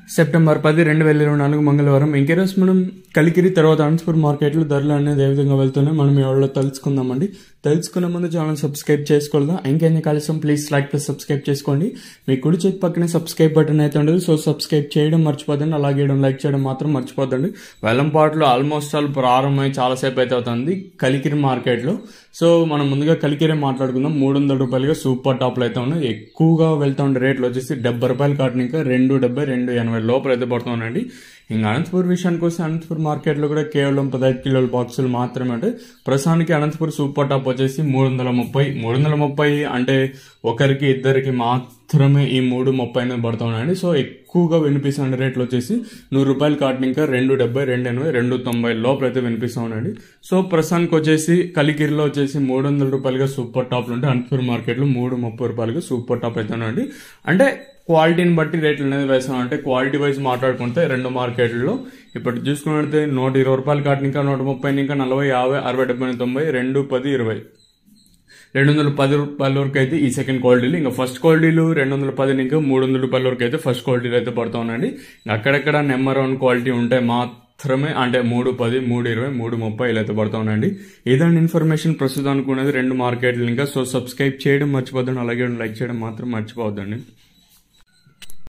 September పది రెండు వేల ఇరవై నాలుగు మంగళవారం ఇంకెరోజు మనం కలికిరి తర్వాత అనంతపురం మార్కెట్లో ధరలు అనేది ఏ విధంగా వెళ్తున్నాయి మనం ఎవరిలో తెలుసుకుందామండి తెలుసుకునే ముందు ఛానల్ సబ్స్క్రైబ్ చేసుకోలేదా ఇంకెన్ని కలిసాం ప్లీజ్ లైక్ ప్లస్ సబ్స్క్రైబ్ చేసుకోండి మీ కుడి చేతి పక్కనే సబ్స్క్రైబ్ బటన్ అయితే ఉండదు సో సబ్స్క్రైబ్ చేయడం మర్చిపోదండి అలాగే వేయడం లైక్ చేయడం మాత్రం మర్చిపోద్దండి వెల్లంపాట్లో ఆల్మోస్ట్ ఆల్ ప్రారంభమై చాలాసేపు అయితే అవుతుంది కలికిరి మార్కెట్లో సో మనం ముందుగా కలికిరే మాట్లాడుకుందాం మూడు వందల రూపాయలుగా సూపర్ టాప్లు అయితే ఉన్నాయి ఎక్కువగా వెళ్తా ఉండే రేట్లు వచ్చేసి డెబ్బై రూపాయలు కాటన్ ఇంకా రెండు డెబ్బై రెండు ఎనభై లోపల అయితే పడుతున్నాయండి ఇంకా అనంతపూర్ విషయానికి వస్తే అనంతపూర్ మార్కెట్లో కూడా కేవలం పదహైదు కిలోల బాక్సులు మాత్రమే అంటే ప్రస్తుతానికి అనంతపూర్ సూపర్ టాప్ వచ్చేసి మూడు వందల ముప్పై మూడు వందల ముప్పై అంటే ఒకరికి ఇద్దరికి మాత్రమే ఈ మూడు ముప్పై అనేది పడుతున్నాయండి సో ఎక్కువగా వినిపిస్తున్న రేట్లు వచ్చేసి నూరు రూపాయలు కాటన్ ఇంకా రెండు డెబ్బై రెండు ఎనభై రెండు తొంభై లోపల అయితే వినిపిస్తూ ఉండండి సో ప్రస్తుతానికి వచ్చేసి కలికిరిలో వచ్చేసి మూడు వందల రూపాయలుగా సూపర్ టాప్లు ఉంటే అనంతపూర్ మార్కెట్లో మూడు ముప్పై రూపాయలుగా సూపర్ టాప్ అయితే ఉండండి అంటే క్వాలిటీని బట్టి రేట్లు అనేది వేస్తాం అంటే క్వాలిటీ వైజ్ మాట్లాడుకుంటే రెండు మార్కెట్లలో ఇప్పుడు చూసుకున్నట్లయితే నూట ఇరవై రూపాయలు కాటన్ ఇంకా నూట ముప్పై ఇంకా నలభై యాభై అరవై డెబ్బై తొంభై రెండు పది ఇరవై రెండు వందల పది రూపాయల వరకు అయితే ఈ సెకండ్ క్వాలిటీలు ఇంకా ఫస్ట్ క్వాలిటీలు రెండు వందల పది ఇంకా మూడు వందల రూపాయల వరకు అయితే ఫస్ట్ క్వాలిటీలు అయితే పడుతూ ఉన్నాయండి అక్కడక్కడ నెంబర్ వన్ క్వాలిటీ ఉంటే మాత్రమే అంటే మూడు పది మూడు ఇరవై మూడు ముప్పై ఇలా అయితే పడుతూ ఉన్నాయండి ఏదైనా ఇన్ఫర్మేషన్ ప్రస్తుతం అనుకున్నది రెండు మార్కెట్లు ఇంకా సో సబ్స్క్రైబ్ చేయడం మర్చిపోద్దండి అలాగే లైక్ చేయడం మాత్రం మర్చిపోవద్దండి